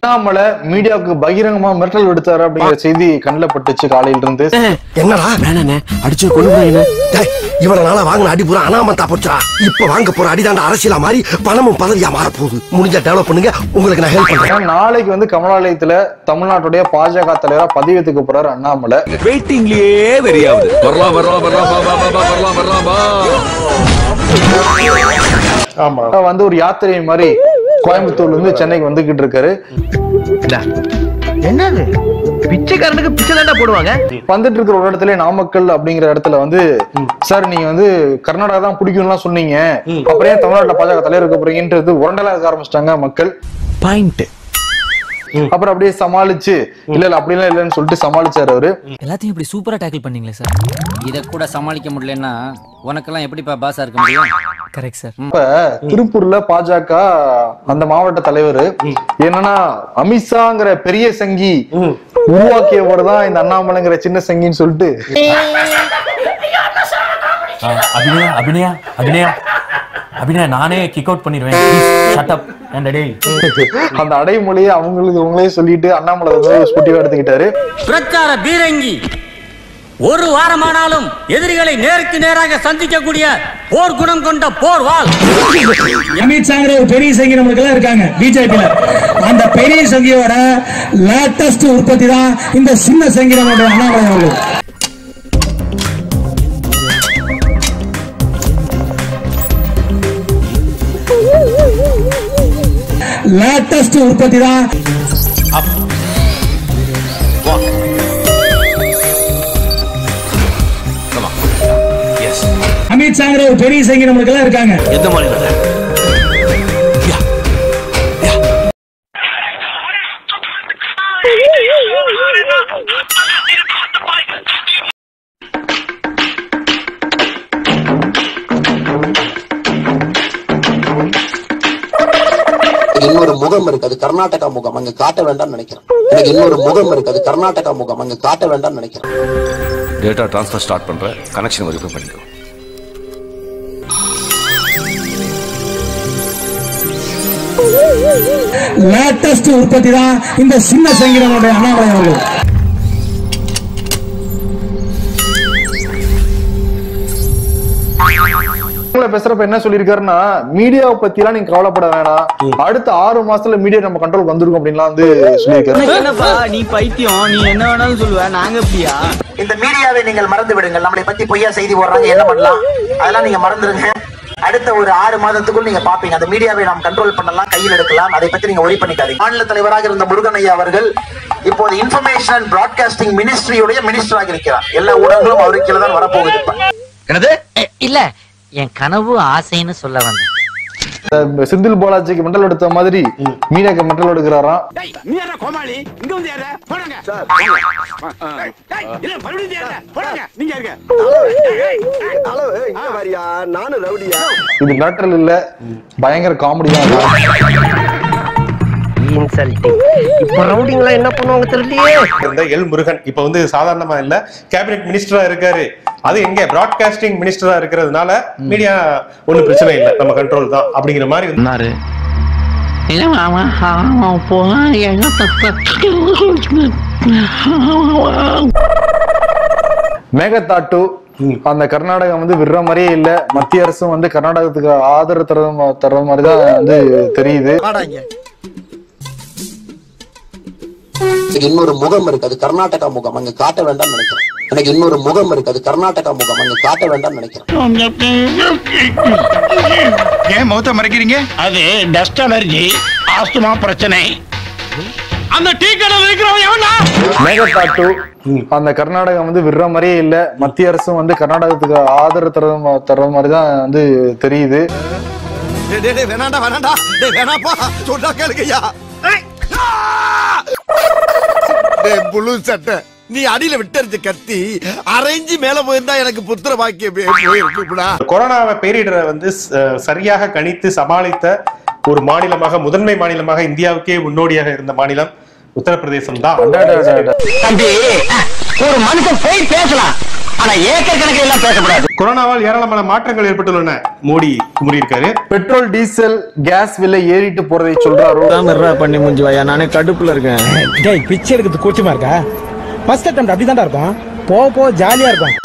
அண்ணாமலை மீடியாவுக்கு பகிரங்கமா மிரட்டல் விடுத்தாரு அப்படிங்கிற செய்தி கண்ணில் பட்டுச்சு காலையில இருந்து என்னடா வேணாண்ணே அடிச்சு கொண்டு போறேன் டேய், இவ்வளவு நாளா வாங்கின அடி பூரா அனாமத்தா போச்சா இப்ப வாங்க போற அடிதாண்ட அரசியலா மாறி பணமும் பதவியா மாற போகுது முடிஞ்ச டெவலப் பண்ணுங்க உங்களுக்கு நான் ஹெல்ப் பண்றேன் ஏன்னா நாளைக்கு வந்து கமலாலயத்துல தமிழ்நாட்டுடைய பாஜக தலைவரா பதவியேற்றுக்க போறாரு அண்ணாமலை வெயிட்டிங்லயே வெறியாவது வரலாம் வரலாம் வரலாம் வா, வா, வா, வா, வரலாம் வரலாம் வா ஆமா வந்து ஒரு யாத்திரை மாதிரி கோயம்புத்தூர்ல இருந்து சென்னைக்கு வந்துகிட்டு இருக்காரு என்னது பிச்சைக்காரனுக்கு பிச்சை தாண்டா போடுவாங்க வந்துட்டு இருக்கிற ஒரு இடத்துல நாமக்கல் அப்படிங்கிற இடத்துல வந்து சார் நீங்க வந்து கர்நாடகா தான் பிடிக்கும்லாம் சொன்னீங்க அப்புறம் ஏன் தமிழ்நாட்டுல பாஜக தலைவர் இருக்க போறீங்கன்றது உரண்டலா இருக்க ஆரம்பிச்சிட்டாங்க மக்கள் பாயிண்ட் அப்புறம் அப்படியே சமாளிச்சு இல்ல இல்ல அப்படிலாம் இல்லைன்னு சொல்லிட்டு சமாளிச்சாரு அவரு எல்லாத்தையும் இப்படி சூப்பரா டேக்கிள் பண்ணீங்களே சார் இத கூட சமாளிக்க முடியலன்னா உனக்கெல்லாம் எப்படிப்பா பாஸா இருக்க முடியும் கரெக்ட் சார் இப்ப திருப்பூர்ல பாஜக அந்த மாவட்ட தலைவர் என்னன்னா அமித்ஷாங்கிற பெரிய சங்கி உருவாக்கியவர் தான் இந்த அண்ணாமலைங்கிற சின்ன சங்கின்னு சொல்லிட்டு அபிநயா அபிநயா அபிநயா அபிநயா நானே கிக் அவுட் பண்ணிடுவேன் ஷட் அப் ஏன்டா டேய் அந்த அடைமொழியை அவங்களுக்கு அவங்களே சொல்லிட்டு அண்ணாமலை வந்து ஸ்போர்ட்டிவா எடுத்துக்கிட்டாரு பிரச்சார பீரங்கி ஒரு வாரமானாலும் எதிரிகளை நேருக்கு நேராக சந்திக்கக்கூடிய போர் குணம் கொண்ட போர் வாள் அமித்ஷாங்கிற ஒரு பெரிய சங்கி நம்மளுக்கு எல்லாம் இருக்காங்க பிஜேபியில அந்த பெரிய சங்கியோட லேட்டஸ்ட் உற்பத்தி தான் இந்த சின்ன சங்கி நம்மளுடைய அண்ணாமலை அவர்கள் லேட்டஸ்ட் உற்பத்தி தான் அமித்ஷாங்கிற ஒரு பெரிய சங்கி நம்மளுக்கு எல்லாம் இருக்காங்க எந்த மாநிலம் இன்னொரு முகம் இருக்கு அது கர்நாடகா முகம் அங்க காட்ட வேண்டாம்னு நினைக்கிறேன் எனக்கு இன்னொரு முகம் இருக்கு அது கர்நாடகா முகம் அங்க காட்ட வேண்டாம்னு நினைக்கிறேன் டேட்டா ட்ரான்ஸ்ஃபர் ஸ்டார்ட் பண்றேன் கனெக்ஷன் வெரிஃபை பண்ணிக்கோ லேட்டஸ்ட் உற்பத்தி தான் இந்த சின்ன சங்கி நம்மளுடைய அண்ணாமலை அவர்கள் உங்களை பேசுறப்ப என்ன சொல்லியிருக்காருன்னா மீடியாவை பத்தி எல்லாம் நீங்க கவலைப்பட வேணாம் அடுத்த ஆறு மாசத்துல மீடியா நம்ம கண்ட்ரோல் வந்திருக்கும் அப்படின்லாம் வந்து சொல்லியிருக்காரு என்னப்பா நீ பைத்தியம் நீ என்ன வேணாலும் சொல்லுவ நாங்க எப்படியா இந்த மீடியாவை நீங்கள் மறந்து விடுங்கள் நம்மளை பத்தி பொய்யா செய்தி போடுறாங்க என்ன பண்ணலாம் அதெல்லாம் நீங்க மறந்துருங்க அடுத்த ஒரு ஆறு மாதத்துக்குள் நீங்க பாப்பீங்க அந்த மீடியாவை நாம் கண்ட்ரோல் பண்ணலாம் கையில் எடுக்கலாம் அதை பத்தி நீங்க ஒரி பண்ணிக்காதீங்க மாநில தலைவராக இருந்த முருகன் ஐயா அவர்கள் இப்போது இன்ஃபர்மேஷன் அண்ட் பிராட்காஸ்டிங் மினிஸ்ட்ரியுடைய மினிஸ்டராக இருக்கிறார் எல்லா ஊடகங்களும் அவருக்கு கீழே தான் வரப்போகுது இப்ப என்னது இல்ல என் கனவு ஆசைன்னு சொல்ல வந்தேன் இந்த செந்தில் பாலாஜிக்கு மெண்டல் எடுத்த மாதிரி மீடியாக்கு மெண்டல் எடுக்கிறாராம் நீ யாரா கோமாளி இங்க வந்து யாரா போடுங்க இல்ல மறுபடியும் யாரா போடுங்க நீங்க இருங்க நானும் ரவுடியா இது மிரட்டல் இல்ல பயங்கர காமெடி தான் இப்ப ரவுடிங்களா என்ன பண்ணுவாங்க தெரியலையே இருந்த எல் முருகன் இப்ப வந்து சாதாரணமா இல்ல கேபினெட் மினிஸ்டரா இருக்காரு அது எங்க பிராட்காஸ்டிங் மினிஸ்டரா இருக்கிறதுனால மீடியா ஒண்ணும் பிரச்சனை இல்லை நம்ம கண்ட்ரோல் தான் அப்படிங்கிற மாதிரி வந்து மேகதாட்டு அந்த கர்நாடகம் வந்து விடுற மாதிரியே இல்ல மத்திய அரசும் வந்து கர்நாடகத்துக்கு ஆதரவு தர தர மாதிரி தான் வந்து தெரியுது எனக்கு இன்னொரு முகம் இருக்கு அது கர்நாடகா முகம் அங்க காட்ட வேண்டாம்னு நினைக்கிறேன் எனக்கு இன்னொரு முகம் இருக்கு அது கர்நாடகா முகம் அங்க காட்ட வேண்டாம்னு நினைக்கிறேன் ஏன் முகத்தை மறைக்கிறீங்க அது டஸ்ட் அலர்ஜி ஆஸ்துமா பிரச்சனை அந்த டீ கடை வைக்கிறவன் எவனா மேகதாட்டு அந்த கர்நாடகம் வந்து விடுற மாதிரியே இல்ல மத்திய அரசும் வந்து கர்நாடகத்துக்கு ஆதரவு தர தர மாதிரி தான் வந்து தெரியுது வேணாண்டா வேணாண்டா டேய் வேணாப்பா சொன்னா கேளுங்கய்யா டேய் புழு சட்டை நீ அடியில விட்டறிஞ்ச கத்தி அரைஞ்சு மேல போயிருந்தா எனக்கு புத்திர பாக்கியம் போயிருக்குடா கொரோனாவை பேரிடரை வந்து ச- சரியாக கணித்து சமாளித்த ஒரு மாநிலமாக முதன்மை மாநிலமாக இந்தியாவுக்கே முன்னோடியாக இருந்த மாநிலம் உத்தரப்பிரதேசம் தான் தம்பி ஒரு மனுஷன் போய் பேசலாம் ஆனா ஏக்கர் கணக்கில் எல்லாம் பேசக்கூடாது கொரோனாவால் ஏராளமான மாற்றங்கள் ஏற்பட்டுள்ளன மோடி குமுறியிருக்காரு பெட்ரோல் டீசல் கேஸ் விலை ஏறிட்டு போறதை சொல்றாரோ பண்ணி முடிஞ்சு வாயா நானே கடுப்புல இருக்கேன் டேய் பிச்சை எடுக்கிறது கூச்சமா இருக்கா ஃபர்ஸ்ட் அட்டம் அப்படிதான்டா இருக்கும் போக போக ஜாலியா இருக்கும்